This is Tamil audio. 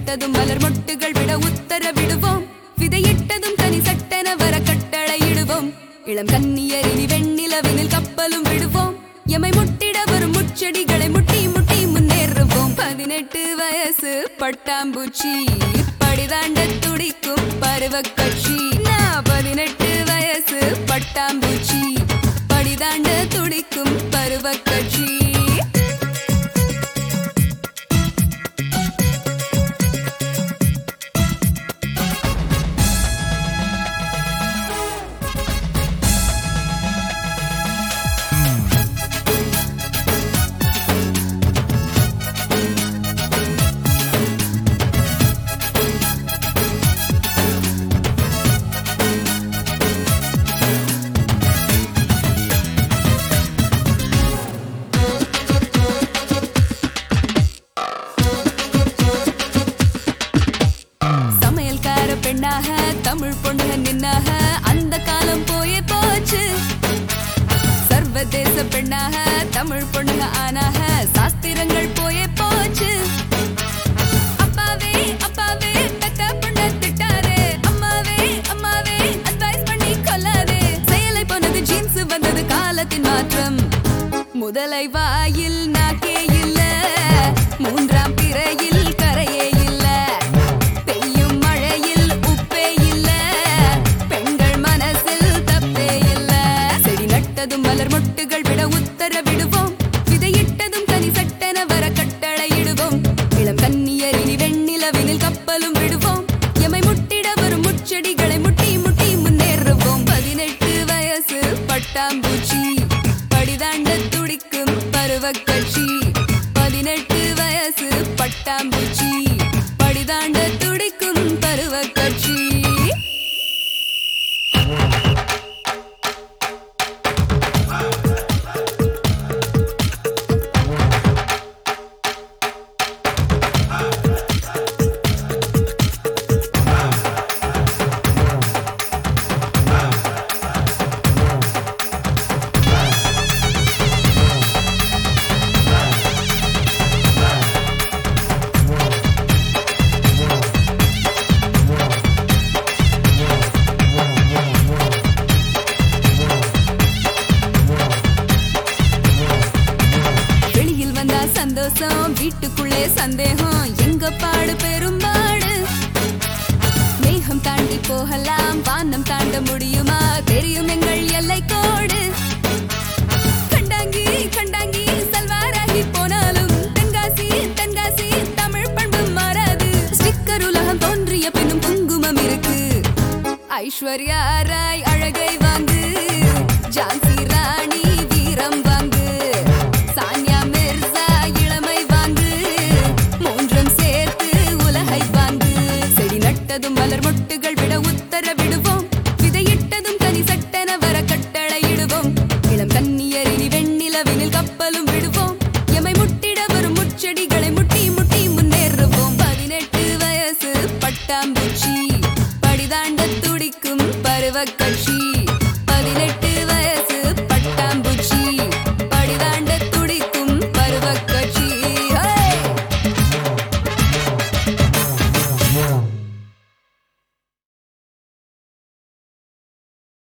நட்டதும் மலர் மொட்டுகள் விட உத்தரவிடுவோம் விதையிட்டதும் தனி சட்டென வர கட்டளையிடுவோம் இளம் கன்னியரினி வெண்ணிலவினில் கப்பலும் விடுவோம் எமை முட்டிட வரும் முச்செடிகளை முட்டி முட்டி முன்னேறுவோம் பதினெட்டு வயசு பட்டாம்பூச்சி படிதாண்ட துடிக்கும் பருவ கட்சி நான் பதினெட்டு வயசு பட்டாம்பூச்சி படிதாண்ட துடிக்கும் பருவ கட்சி சமையல்கார பெண்ணாக தமிழ் பொண்ணுக நின்னாக அந்த காலம் போயே போச்சு சர்வதேச பெண்ணாக தமிழ் பொண்ணுக ஆனாக சாஸ்திரங்கள் போயே போச்சு அப்பாவே அப்பாவே பெத்த பொண்ண திட்டாதே அம்மாவே அம்மாவே அட்வைஸ் பண்ணி கொல்லாதே செயலை போனது ஜீன்ஸ் வந்தது காலத்தின் மாற்றம் முதலை வாயில் நாக்கே இல்ல மூன்றாம் பிறையில் கரையே இல்ல பெய்யும் மழையில் உப்பே இல்ல பெண்கள் மனசில் தப்பே இல்ல செடி நட்டதும் மலர் மொட்டுகள் விட உத்தரவிடுவோம் விதையிட்டதும் தனி சட்டென வர கட்டளையிடுவோம் இளம் கன்னியரினி வெண்ணிலவினில் கப்பலும் விடுவோம் எமை முட்டிட வரும் முச்செடிகளை முட்டி முட்டி முன்னேறுவோம் பதினெட்டு வயசு பட்டாம்பூச்சி படிதாண்ட துடிக்கும் பருவ கட்சி பதினெட்டு வயசு பட்டாம்பூச்சி படிதாண்ட துடிக்கும் பருவ கட்சி வெளியில் வந்தா சந்தோஷம் வீட்டுக்குள்ளே சந்தேகம் எங்க பாடு பெரும்பாடு மேகம் தாண்டி போகலாம் வானம் தாண்ட முடியுமா தெரியும் எங்கள் எல்லை கோடு கண்டாங்கி கண்டாங்கி சல்வாராகி போனாலும் தென்காசி தென்காசி தமிழ் பண்பு மாறாது ஸ்டிக்கர் உலகம் தோன்றிய பின்னும் குங்குமம் இருக்கு ஐஸ்வர்யா ராய் அழகை வாங்கு ஜான்சி ராணி வீரம் வாங்கு சானியா மிர்சா இளமை வாங்கு மூன்றும் சேர்த்து உலகை வாங்கு செடி நட்டதும் மலர் மொட்டுகள் விட உத்தரவிடுவோம் விதையிட்டதும் தனி சட்டென வர கட்டளையிடுவோம் இளம் கன்னியரினி வெண்ணிலவினில் கப்பலும் விடுவோம் எமை முட்டிட வரும் முச்செடிகளை முட்டி முட்டி முன்னேறுவோம் பதினெட்டு வயசு பட்டாம்பூச்சி படிதாண்ட துடிக்கும் பருவ கட்சி